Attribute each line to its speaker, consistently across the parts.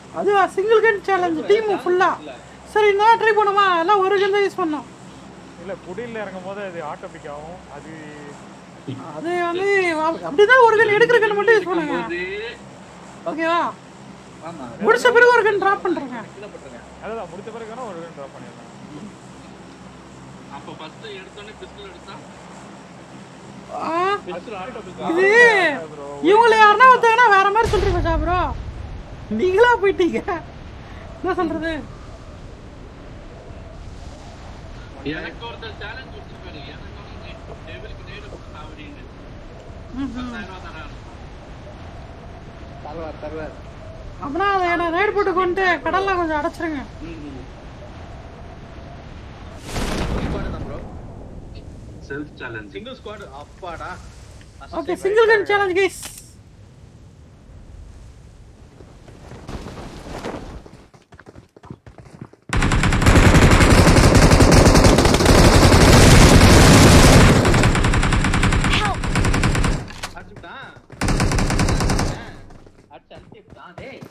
Speaker 1: அது single gun challenge team ஃபுல்லா சரி இந்த ட்ரை பண்ணுமா எல்லாம் ஒரு கன் தான் யூஸ் பண்ணோம்
Speaker 2: இல்ல குடியில் இறங்கும் போது அது ஆட்டோ பிக் ஆகும் அது
Speaker 1: அது வந்து அப்~ அப்படிதான் ஒரு கன் எடுக்கிற கன் மட்டும் யூஸ் பண்ணுங்க ஓகேவா
Speaker 3: ஆமா
Speaker 1: முடிச்ச பிறகு ஒரு கன் டிராப் பண்றேங்க
Speaker 3: கீழே போட்டுருங்க
Speaker 2: அதான் முடிச்ச பிறகு வேணா ஒரு ட்ராப் பண்ணிடலாம்
Speaker 4: அப்ப ஃபர்ஸ்ட் எடுத்தோடனே பிஸ்டல் எடுத்தா
Speaker 1: ஆ,
Speaker 3: பிஸ்டல் ஆட்டோ பிஸ்டல்
Speaker 1: இது இவங்கள யாருன்னா வந்தாங்கன்னா வேற மாதிரி சொல்றீங்க ப்ரோ நீங்களா போயிட்டீங்க என்ன சொல்றது
Speaker 4: எனக்கு ஒருத்தர் சேலஞ்ச் கொடுத்துருக்காரு எனக்கு வந்து டேபிளுக்கு நேடு கொடுத்தா அப்படின்னு பத்தாயிரம் ரூபா தராரு
Speaker 3: தருவார் தருவார்
Speaker 1: அப்படின்னா அதை என்ன ரைடு போட்டு கொண்டு கடல்ல கொஞ்சம் அடைச்சிருங்க
Speaker 3: ஸ்குவாட் தான் bro
Speaker 4: self challenge
Speaker 3: single squad அப்பாடா
Speaker 1: okay single gun challenge guys
Speaker 3: அடிச்சுட்டான் அடிச்சு அடிச்சுட்டான் டேய்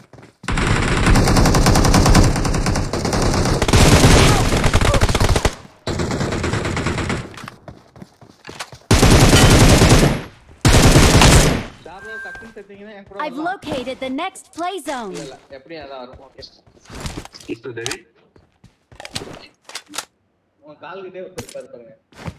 Speaker 3: சார்ல டக்குன்னு செத்தீங்கன்னா என் கூட
Speaker 5: I've
Speaker 3: வரலாம்.
Speaker 5: located the next play zone.
Speaker 3: இல்ல இல்ல எப்படியும் அதான் வரும் ஓகே
Speaker 4: இப்போ தேவி
Speaker 3: உங்க கால்கிட்டே ஒருத்தர் பாருங்க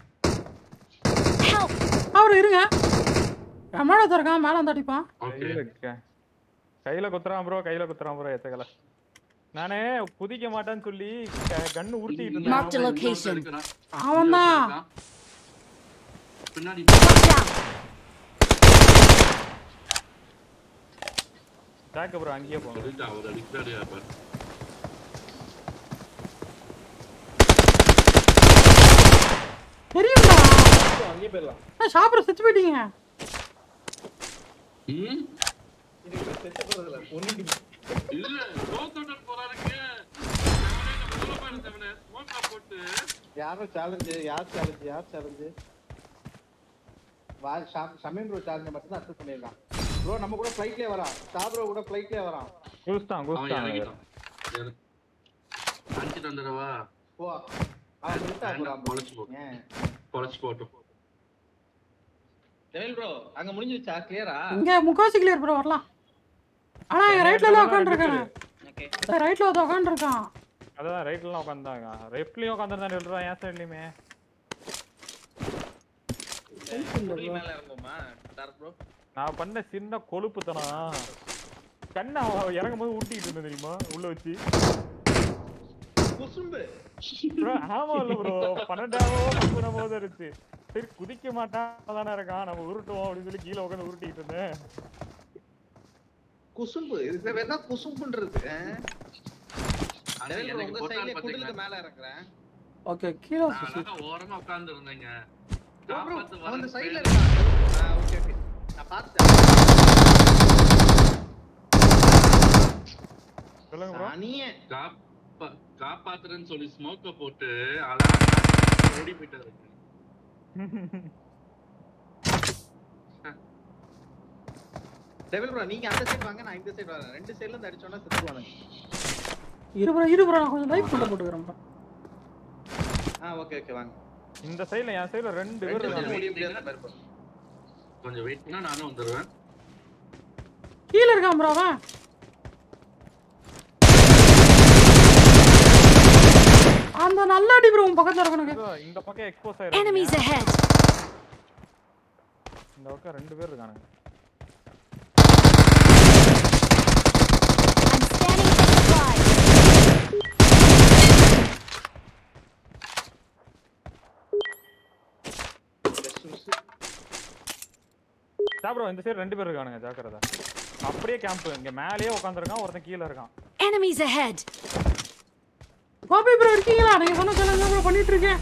Speaker 5: Help!
Speaker 1: அவர் இருங்க என் மேல இருக்கான் மேல வந்து அடிப்பான்
Speaker 4: ஓகே
Speaker 2: கையில க- கையில குத்துறான் ப்ரோ கையில குத்துறான் ப்ரோ எத்தகல நானே குதிக்க மாட்டேன்னு சொல்லி கண்ணு உருட்டிட்டு
Speaker 5: Marked a
Speaker 2: இருந்தேன்
Speaker 5: location.
Speaker 1: அவன்தான்
Speaker 4: பின்னாடி
Speaker 5: Watch out!
Speaker 2: டேக் ப்ரோ அங்கேயே போங்க
Speaker 4: சொல்லிட்டு அவர் அடிக்கிறாரு பாரு
Speaker 1: தெரியும்டா
Speaker 3: அங்கேயே போயிடலாம்
Speaker 1: சாப்பிட செத்து போயிட்டீங்க
Speaker 4: ம்
Speaker 3: இதுக்கு பேர் செத்து போறதில்ல ஒண்ணு
Speaker 4: இல்ல கோத்தோட்டர் போறாருங்க ஸ்மோக்கா போட்டு
Speaker 3: யாரும் சேலஞ்சு யார் சேலஞ்சு யார் சேலஞ்சு வா ஷமீன் ப்ரோ சேலஞ்சை மட்டும் தான் அக்செப்ட் பண்ணிருக்கான் ப்ரோ நம்ம கூட ஃப்ளைட்லயே வரான் ஸ்டா ப்ரோ கூட ஃப்ளைட்லயே வரான்
Speaker 2: குஸ்தான்
Speaker 4: அவன்
Speaker 2: குஸ்தான்
Speaker 4: இறங்கிட்டான் இறங்கு. அடிச்சிட்டு வந்துடவா
Speaker 3: போ அவன் விட்டா போறான் bro.
Speaker 4: பொழைச்சு போ
Speaker 3: ஏன்
Speaker 4: பொழைச்சு போட்டும்
Speaker 3: ஜெயல் ப்ரோ அங்க முடிஞ்சிருச்சா கிளியரா
Speaker 1: இங்க முக்காசி கிளியர் ப்ரோ வரலாம் ஆனா இங்க ரைட்ல எல்லாம் உட்காந்துருக்காங்க
Speaker 3: ஓகே
Speaker 1: ரைட்ல ஒருத்த உட்காந்துருக்கான்
Speaker 2: அதான் ரைட்லாம் உட்காந்தாங்க லெஃப்ட்லயும் உட்காந்துருந்தா எழுதுறான் என் சைட்லயுமே
Speaker 3: மேல இறங்குமா டார்க் ப்ரோ
Speaker 2: நான் பண்ண சின்ன கொழுப்புத்தனம் கண்ணை அவன் இறங்கும் போது ஊட்டிட்டு இருந்தேன் தெரியுமா உள்ள வச்சு
Speaker 3: குசும்பு
Speaker 2: ப்ரோ ஆமா இல்ல ப்ரோ பன்னெண்டாவோ பத்துனாவோ தான் இருந்துச்சு சரி குதிக்க மாட்டான் தானே இருக்கான் நம்ம உருட்டுவோம் அப்படின்னு சொல்லி கீழே உட்காந்து உருட்டிட்டு இருந்தேன்
Speaker 3: குசும்பு இதுக்கு பேர் தான் குசும்புன்றது
Speaker 4: ஆனா
Speaker 3: ஜெயல் ப்ரோ
Speaker 4: எனக்கு
Speaker 3: உங்க
Speaker 4: போட்டான்னு
Speaker 3: சைடுல குடிலுக்கு
Speaker 4: பாத்தீங்களா?
Speaker 3: மேல இறங்குறேன்
Speaker 1: ஓகே கீழே
Speaker 4: நான் அழகா ஓரமா உட்கார்ந்து இருந்தேங்க
Speaker 3: ப்ரோ
Speaker 4: காப்பாத்து
Speaker 3: அவன் அந்த
Speaker 4: வரேன்னு
Speaker 3: சைடுல
Speaker 4: போய்
Speaker 3: இருக்கான் ஆ ஓகே ஓகே நான் பார்த்தேன்
Speaker 2: சொல்லுங்க ப்ரோ
Speaker 3: அணியே
Speaker 4: காப்பா- காப்பாத்துறேன்னு சொல்லி ஸ்மோக்க போட்டு அழகா ஓடி போயிட்டாரு
Speaker 3: டெவில் ப்ரோ நீங்க அந்த சைடு வாங்க நான் இந்த சைடு வரேன் ரெண்டு சைடுல இருந்து அடிச்சோம்னா செத்துவானுங்க
Speaker 1: இரு ப்ரோ இரு ப்ரோ நான் கொஞ்சம் லைஃப் பண்ண போட்டுக்கிறேன் bro.
Speaker 3: ஆ ஓகே ஓகே வாங்க
Speaker 2: இந்த சைடுல என் சைடுல ரெண்டு பேர்
Speaker 3: ரெண்டு
Speaker 2: இருக்காங்க
Speaker 3: சைடு முடிய முடியாத பாரு bro.
Speaker 4: கொஞ்சம் வெயிட் பண்ணா நானும் வந்துருவேன்
Speaker 1: கீழே இருக்கான் ப்ரோ அவன் அந்த நல்ல அடி ப்ரோ உன் பக்கத்துல இருக்கணுங்க
Speaker 2: bro, இந்த பக்கம் எக்ஸ்போஸ்
Speaker 5: Enemies
Speaker 2: ஆயிருக்கு
Speaker 5: ahead!
Speaker 2: இந்த பக்கம் ரெண்டு பேர் இருக்கானுங்க
Speaker 5: I'm scanning for supplies.
Speaker 3: Just miss.
Speaker 2: Bro இந்த சைடு ரெண்டு பேர் இருக்கானுங்க ஜாக்கிரதை அப்படியே கேம்ப் இங்க மேலேயே உட்காந்துருக்கான் ஒருத்தன் கீழே இருக்கான்
Speaker 5: Enemies ahead!
Speaker 1: கோபி ப்ரோ இருக்கீங்களா நீங்க சொன்ன சேலஞ்ச் ப்ரோ பண்ணிட்டு இருக்கேன்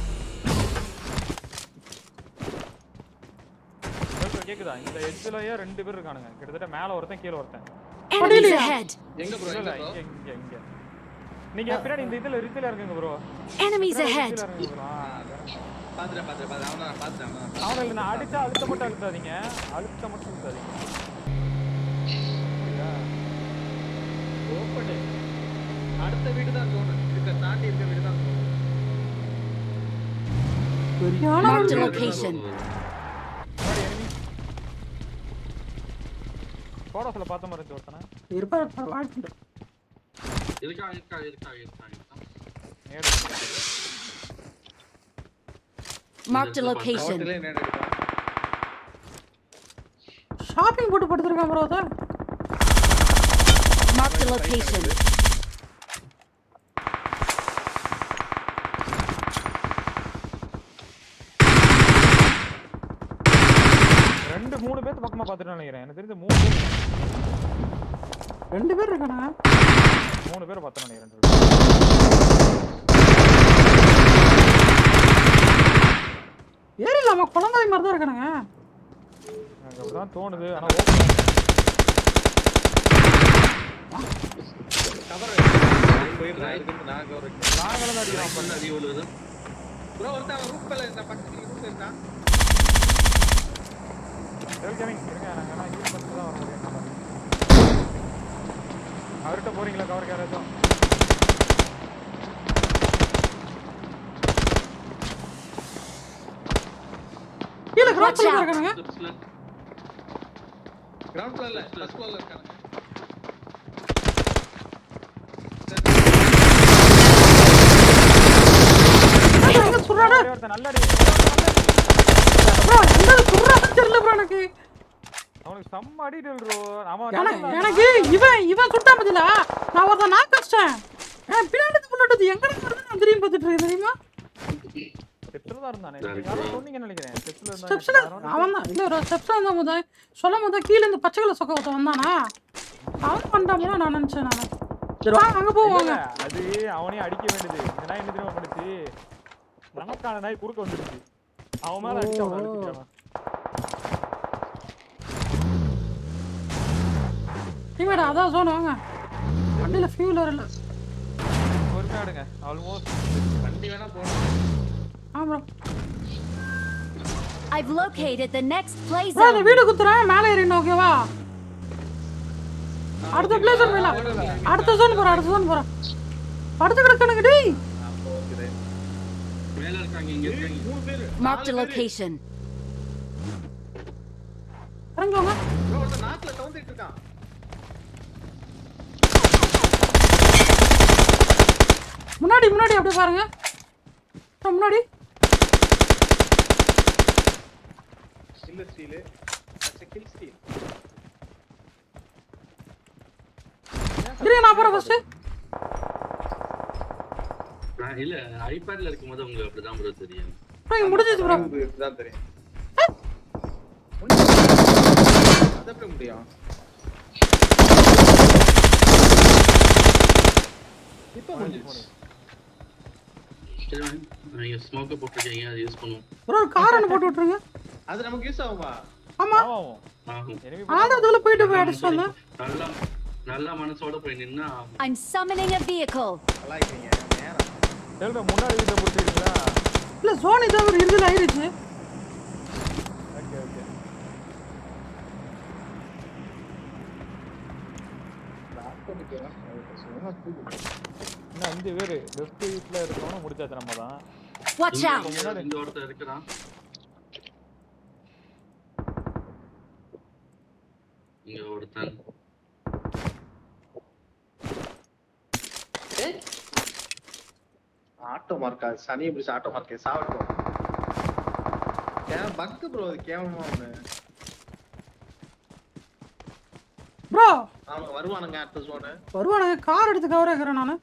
Speaker 2: bro, கேக்குதா இந்த எட்ஜ்லயே ரெண்டு பேர் இருக்கானுங்க கிட்டத்தட்ட மேல ஒருத்தன் கீழே ஒருத்தன்
Speaker 5: Enemies
Speaker 1: Padilla.
Speaker 5: ahead!
Speaker 3: எங்க ப்ரோ
Speaker 2: இல்ல
Speaker 3: எங்க
Speaker 2: இல்ல,
Speaker 3: ப்ரோ
Speaker 2: இங்க இங்க இங்க நீங்க பின்னாடி இந்த இதுல ரிச்சில இருக்குங்க ப்ரோ
Speaker 5: Enemies ahead!
Speaker 3: பாத்துறேன் பாத்துறேன் பாத்துறேன் அவன நான் பாத்துறேன் அவன நான்
Speaker 2: அவனுக்கு நான் அடிச்சா அழுத்த மட்டும் அழுத்தாதீங்க அழுத்த மட்டும் அழுத்தாதீங்க புரியுதா?
Speaker 3: ஓப்பன் அடுத்த வீடு தான் zone. இருக்க தாண்டி இருக்க வீடு தான் zone.
Speaker 1: சரியான
Speaker 5: Marked a
Speaker 1: ஆளு.
Speaker 5: location.
Speaker 2: போட்டோஸ்ல பார்த்த மாதிரி இருந்துச்சு ஒருத்தனை
Speaker 1: இருப்பாரு, இருப்பாரு, வாய்ப்பு உண்டு.
Speaker 4: இருக்கா இருக்கா இருக்கா இருக்கா இருக்கா
Speaker 2: நேரு
Speaker 5: Marked a location.
Speaker 3: ஹோட்டலே நேரா எடுக்கலாம்.
Speaker 1: ஷாப்பிங் போட்டு படுத்திருக்கான் ப்ரோ அதான்
Speaker 5: Marked a location.
Speaker 2: ரெண்டு மூணு பேர்த்து பக்கமா பார்த்துட்டு நினைக்கிறேன் எனக்கு தெரிஞ்ச மூணு பேர்
Speaker 1: ரெண்டு பேர் இருக்கானே
Speaker 2: மூணு பேர் பார்த்து நினைக்கிறேன்
Speaker 1: ஏரியில் அவன் குழந்தை மாதிரி தான் இருக்கானுங்க
Speaker 2: எனக்கு அப்படிதான் தோணுது ஆனா ஓப்பன்
Speaker 3: cover வைக்கிறேன். போயிடுறேன். அதுக்கு நான் cover வைக்கிறேன்.
Speaker 2: நாங்களும் தான் அடிக்கிறோம்
Speaker 4: பண்ண அடி விழுது
Speaker 3: bro, ஒருத்தன் அவன் roof மேல இருந்தான். பக்கத்துல roof ல இருந்தான்.
Speaker 2: செல் கேமிங் இருங்க நாங்க ஆனா யூஸ் பண்ணிட்டு தான் வர முடியும் அவர்கிட்ட போறீங்களா கவர் யாராச்சும்
Speaker 1: கீழே கிராஸ்
Speaker 5: Watch out.
Speaker 1: இருக்கானுங்க
Speaker 4: ஸ்டெப்ஸ்ல
Speaker 3: ground floor ல, first floor ல இருக்கானுங்க.
Speaker 1: எங்க சுடுறாடா
Speaker 2: ஒரே ஒருத்தன் நல்ல அடி
Speaker 1: ப்ரோ எங்க சுடுறான்னு தெரியல ப்ரோ எனக்கு
Speaker 2: அவனுக்கு செம்ம அடி ப்ரோ அவன்
Speaker 1: எனக்கு
Speaker 2: நல்லா-
Speaker 1: எனக்கு இவன் இவன் சுட்டான் பதிலா நான் ஒருத்தன் நான் கஷ்டம் எனக்கு பின்னாடி புள்ளட்டு எங்க வருது நான் திரும்பி பார்த்துட்டு இருக்கேன் தெரியுமா
Speaker 2: ஸ்டெப்ஸ்ல தான் இருந்தானே நீங்க யாரோ சொன்னீங்கன்னு நினைக்கிறேன் ஸ்டெப்ஸ்ல
Speaker 1: ஸ்டெப்ஸ்ல அவன் தான் இல்ல ஒரு ஸ்டெப்ஸ்ல இருந்தா போது சொல்லும் போது கீழ இருந்து பச்சை கலர் சொக்க ஒருத்தன் வந்தானா அவன் பண்ணாமல நான் நினைச்சேன் நான் சரி வா அங்க போவாங்க
Speaker 2: அது அவனே அடிக்க வேண்டியது இந்த நாய் என்ன தெரியுமா பண்ணுச்சு நமக்கான நாய் குறுக்க வந்துருச்சு அவன் மேல அடிச்சு அவன் அடிச்சுட்டான்
Speaker 1: டீமேட் அதான் சோன் வாங்க வண்டியில ஃபியூல் வரல
Speaker 2: பொறுமையா எடுங்க ஆல்மோஸ்ட்
Speaker 3: வண்டி வேணா போகணும்.
Speaker 1: ஆமா
Speaker 5: I've located the next play
Speaker 1: bro இந்த
Speaker 5: zone.
Speaker 1: வீடு குத்துறேன் மேலே ஏறின ஓகேவா அடுத்த பிளேஸ் போயிடலாம் அடுத்த ஜோன் போறேன் அடுத்த ஜோன் போறேன் படுத்து கிடக்கணுங்க டேய்
Speaker 3: அப்போ இருக்குது.
Speaker 4: மேல இருக்காங்க இங்க இருக்காங்க
Speaker 3: மூணு பேரு.
Speaker 5: Marked a location.
Speaker 1: இறங்குவாங்க
Speaker 3: bro, ஒருத்தன் நாக்குல கவுந்துட்டு இருக்கான்.
Speaker 1: முன்னாடி முன்னாடி அப்படியே பாருங்க அப்புறம் முன்னாடி
Speaker 3: Silver steel. That's a kill steel.
Speaker 1: இருங்க நான் போறேன் ஃபர்ஸ்ட்
Speaker 4: நான் இல்ல ஐபேட்ல இருக்கும்போது உங்களுக்கு அப்படிதான் ப்ரோ தெரியும்
Speaker 1: ப்ரோ இங்க முடிஞ்சிச்சு ப்ரோ
Speaker 3: இது இதுதான் தெரியும். அது எப்படி முடியும்? இப்ப முடிஞ்சிருச்சு.
Speaker 4: சரி வாங்க. நீங்க ஸ்மோக்க போட்டிருக்கீங்க அதை யூஸ் பண்ணுவோம்
Speaker 1: ப்ரோ ஒரு கார் ஒன்று போட்டு விட்டுருங்க
Speaker 3: அது நமக்கு யூஸ் ஆகுமா
Speaker 1: ஆமா
Speaker 2: ஆமாம்
Speaker 4: ஆகும்
Speaker 2: enemy
Speaker 1: ஆனால் அதுக்குள்ள போயிட்டு போய் அடிச்சுட்டு வந்தேன்
Speaker 4: நல்லா நல்லா மனசோட போய் நின்னா
Speaker 5: I'm summoning a vehicle.
Speaker 3: நல்லா இருக்கீங்க நேரம்
Speaker 2: செல்வ முன்னாடி வீட்டை பிடிச்சிருக்கீங்களா
Speaker 1: இல்ல ஜோன் இதை ஒரு இறுதியில் ஆயிருச்சு
Speaker 2: ஓகே ஓகே இன்னும் அஞ்சு பேர் லெஃப்ட் வீட்ல இருக்கவனும் முடிச்சாச்சு நம்ம தான்
Speaker 5: Watch out.
Speaker 4: இங்க இங்க ஒருத்தர் இருக்கிறான் இங்க ஒருத்தன்
Speaker 3: ஆட்டோ மார்க்கா சனியை பிடிச்ச ஆட்டோ மார்க்கே சாவட்டும் ஏன் பக்கு ப்ரோ அது கேவலமா ஒண்ணு
Speaker 1: ப்ரோ
Speaker 3: அவங்க வருவானுங்க அடுத்த ஜோனு
Speaker 1: வருவானுங்க கார் எடுத்து கவர் ஆகிறேன் நான்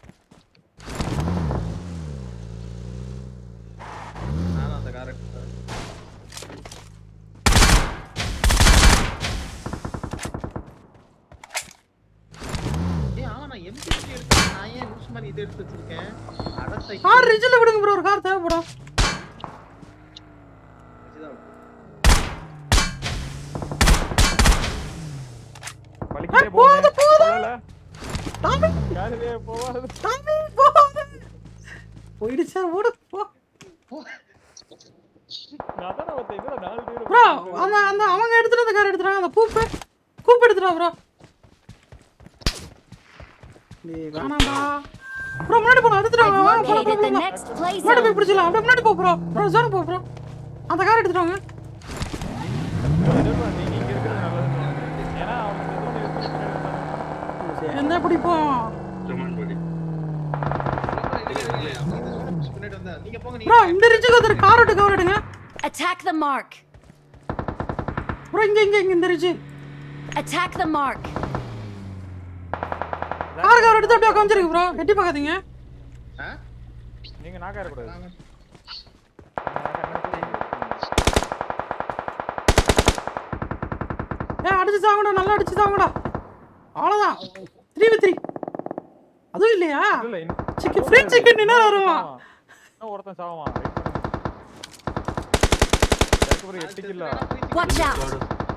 Speaker 3: நானும் அந்த காரை ஏய் ஆமா நான் எம்பி எடுத்தேன் நான் ஏன் லூஸ் மாதிரி இதை எடுத்து வச்சிருக்கேன் அடத்தை
Speaker 1: கார் ரிஜில் விடுங்க ப்ரோ ஒரு கார் தேவைப்படும்
Speaker 2: வலிக்கிட்டே
Speaker 1: ஏய், போகுது, போகுது.
Speaker 2: போகல
Speaker 1: டாமி
Speaker 2: யாருவே போகாது
Speaker 1: டாமி போகாத போயிடுச்சு ஓடு போ
Speaker 2: நான் தானே ஒருத்தன் இதுல நாலு பேர்
Speaker 1: ப்ரோ அந்த அந்த அவங்க எடுத்துட்டு வந்த கார் எடுத்துறாங்க அந்த கூப்பு கூப்பு எடுத்துட்டா ப்ரோ டேய் வேணாம்டா ப்ரோ முன்னாடி போலாம் எடுத்துட்டு வாங்க வாங்க, போலாம்,
Speaker 5: Located the
Speaker 1: போலாம், போலாம்.
Speaker 5: next play
Speaker 1: முன்னாடி போய்
Speaker 5: zone.
Speaker 1: பிடிச்சலாம் அப்படியே முன்னாடி போ ப்ரோ ப்ரோ ஜோன் போ ப்ரோ அந்த கார் எடுத்துட்டு வாங்க
Speaker 2: எதிர்பார்த்து நீங்க இங்க இருக்கிறது நல்லதுன்னு தோணுது. ஏன்னா அவங்க எதுவும் யூஸ் பண்ணி பின்னாடி வந்தாங்க.
Speaker 1: என்ன பிடிப்போம்
Speaker 4: கமெண்ட் படி
Speaker 3: பின்னாடி வந்தா நீங்க போங்க நீங்க
Speaker 1: ப்ரோ இந்த ரிச்சுக்கு ஒருத்தர் கார் விட்டு கவர் எடுங்க
Speaker 5: Attack the mark.
Speaker 1: ப்ரோ இங்க இங்க இங்க இந்த ரிச்சு
Speaker 5: Attack the mark.
Speaker 1: Car cover எடுத்து அப்படியே உட்காந்துருக்கு ப்ரோ எட்டி பார்க்காதீங்க
Speaker 3: ஆ?
Speaker 2: நீங்க நாக்கா இருக்கக்கூடாது
Speaker 1: ஏ அடிச்சு தாங்கடா நல்லா அடிச்சு தாங்கடா அவ்வளோதான் த்ரீ வி த்ரீ அதுவும் இல்லையா
Speaker 2: இல்ல இன்னும்
Speaker 1: சிக்கன் ஃப்ரீ சிக்கன் என்ன வருவான்
Speaker 2: இன்னும் ஒருத்தன் சாவான் வெயிட் பண்ணுங்க எனக்கு ஒரு எட்டு கிலோ
Speaker 5: Watch out.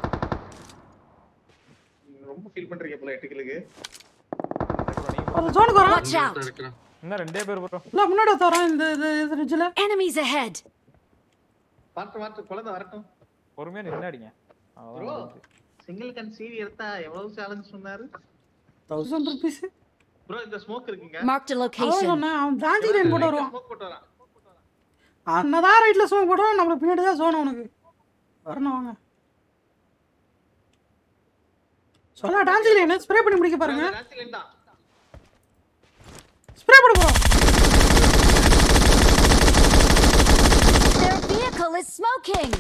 Speaker 3: நீங்க ரொம்ப ஃபீல் பண்றீங்க போல எட்டு கிலுக்கு
Speaker 1: அந்த ஜோனுக்கு வரான்
Speaker 5: Watch out.
Speaker 4: இருக்கிறேன்
Speaker 2: இன்னும் ரெண்டே பேர் போட்டோம்
Speaker 1: இல்லை முன்னாடி தரோம் இந்த இது இது ரிட்ஜில்
Speaker 5: Enemies ahead.
Speaker 3: வரட்டும் வரட்டும் குழந்தை வரட்டும்
Speaker 2: பொறுமையா நின்னாடிங்க
Speaker 3: ப்ரோ சிங்கிள் கன் சீவி எடுத்தா எவ்வளவு சேலஞ்ச் சொன்னாரு
Speaker 1: தௌசண்ட் ருபீஸ்
Speaker 3: ப்ரோ இந்த ஸ்மோக் இருக்குங்க
Speaker 5: Marked a
Speaker 1: அதான்
Speaker 5: location.
Speaker 1: சொன்னேன் அவன் பிராஞ்சி லைன் போட்டு வருவான்
Speaker 3: ஸ்மோக் போட்டு வரான்
Speaker 1: அன்னதான் ரைட்டில் ஸ்மோக் போடுவான் நம்மளுக்கு பின்னாடி தான் சோணும் அவனுக்கு வரணும் வாங்க சொல்ல டான்சி லைன் ஸ்ப்ரே பண்ணி முடிக்க பாருங்க
Speaker 3: ராத்திரி தான்
Speaker 1: ஸ்ப்ரே பண்ண போகிறோம்
Speaker 5: Their vehicle is smoking.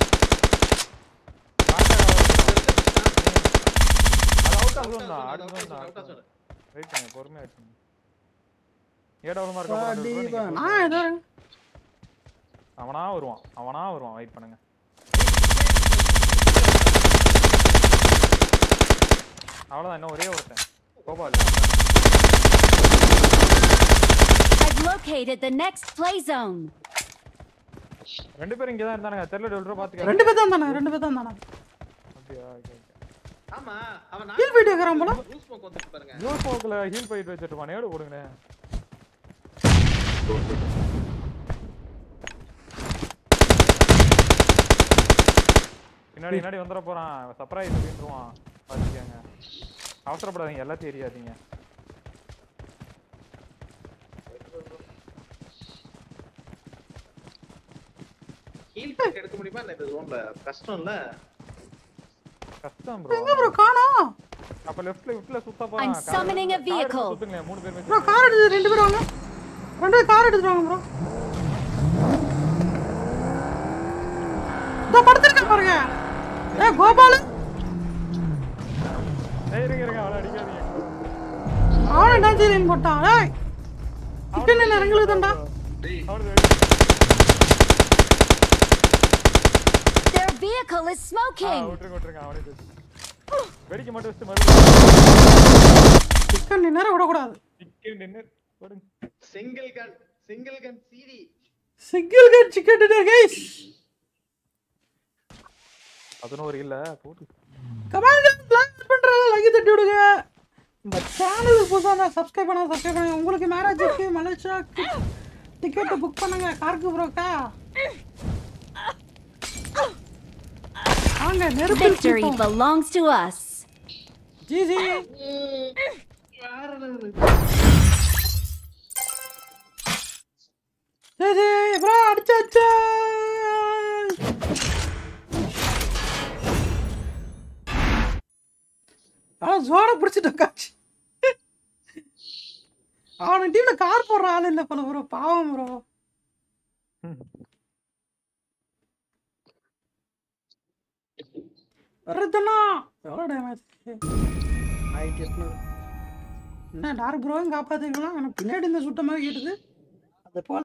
Speaker 2: அது அவுட் ஆஃப் தான்
Speaker 3: out
Speaker 2: அடுத்து
Speaker 3: of zone, out of
Speaker 2: தான்
Speaker 3: zone.
Speaker 2: வெயிட் பண்ணுங்க பொறுமையா வெயிட் பண்ணுங்க ஏடாவதுமா இருக்க
Speaker 1: நான் ஏதோ
Speaker 2: அவனா வருவான் அவனா வருவான் வெயிட் பண்ணுங்க அவ்வளவுதான் இன்னும் ஒரே ஒருத்தன் Gopal
Speaker 5: I've located the next play zone.
Speaker 2: ரெண்டு பேரும் இங்க தான் இருந்தானுங்க தெரியல டெல்ட்ரோ பாத்துக்க
Speaker 1: ரெண்டு பேர் தான் தானே ரெண்டு பேர் தான் தானே
Speaker 2: அப்படியா ஓகே ஓகே
Speaker 3: ஆமா அவன்
Speaker 1: ஹீல் போயிட்டு இருக்கிறான் போல
Speaker 3: ப்ளூ ஸ்மோக் வந்துட்டு பாருங்க
Speaker 2: ப்ளூ ஸ்மோக்ல ஹீல் போயிட்டு வச்சிருப்பான் நேடு போடுங்க பின்னாடி பின்னாடி வந்துட போறான் சர்ப்ரைஸ் அப்படின்றான் பாத்துக்கங்க அவசரப்படாதீங்க எல்லாத்தையும் எரியாதீங்க
Speaker 3: ஹீல் பேக் எடுக்க முடியுமா இல்ல இந்த ஜோன்ல கஷ்டம் இல்ல
Speaker 2: கஷ்டம் ப்ரோ
Speaker 1: எங்க ப்ரோ காணோம்
Speaker 2: அப்ப லெஃப்ட்ல லெஃப்ட்ல சுத்த
Speaker 5: I'm
Speaker 2: போறான்
Speaker 5: summoning a vehicle.
Speaker 2: சுத்துங்க மூணு பேர்
Speaker 1: ப்ரோ
Speaker 2: வச்சு
Speaker 1: கார் எடுத்து ரெண்டு பேர் வாங்க ரெண்டு பேர் கார் எடுத்துட்டு வாங்க ப்ரோ இதோ படுத்துருக்கேன் பாருங்க ஏ கோபாலு
Speaker 2: ஏய் இருங்க இருங்க அவளை அடிக்காதீங்க
Speaker 1: அவனை டான்சி லைன் போட்டான் ஏய் சிக்கன் என்ன எங்களுக்கு தான்டா
Speaker 4: டேய்
Speaker 2: அவனுக்கு
Speaker 5: Their vehicle is
Speaker 2: ah,
Speaker 5: smoking.
Speaker 2: விட்டுருங்க விட்டுருங்க அவனே பேசு வெடிக்க மட்டும் வச்சுட்டு மறுபடியும்
Speaker 1: சிக்கன் நேரம் விடக்கூடாது
Speaker 2: சிக்கன் டின்னர் போடுங்க
Speaker 3: சிங்கிள் கன் சிங்கிள் கன் சீடி
Speaker 1: single cut chicken dinner guys
Speaker 2: பதினோரு இல்ல போட்டு
Speaker 1: கமெண்ட் லைக் பண்றத லைக் தட்டி விடுங்க இந்த சேனலுக்கு புதுசாக இருந்தால் சப்ஸ்கிரைப் பண்ண சப்ஸ்கிரைப் பண்ணுங்க உங்களுக்கு மேரேஜுக்கு மலேசியாக்கு டிக்கெட்டு புக் பண்ணுங்க கார்க்கு ப்ரோக்கா வாங்க நெருப்பு
Speaker 5: Victory belongs to us.
Speaker 1: G G G G bro அடிச்சாச்சு அவன் ஜோட பிடிச்சிட்டு உட்காச்சு அவன் டீம்ல கார் போடுற ஆள் இல்லை போல ப்ரோ பாவம் ப்ரோ வருதுண்ணா எவ்வளோ டேமேஜ் ஆயிரத்தி எட்நூறு என்ன டார்க் ப்ரோவும் காப்பாற்றிக்கலாம் எனக்கு பின்னாடி இந்த சுட்ட மாதிரி கேட்டுது அது போல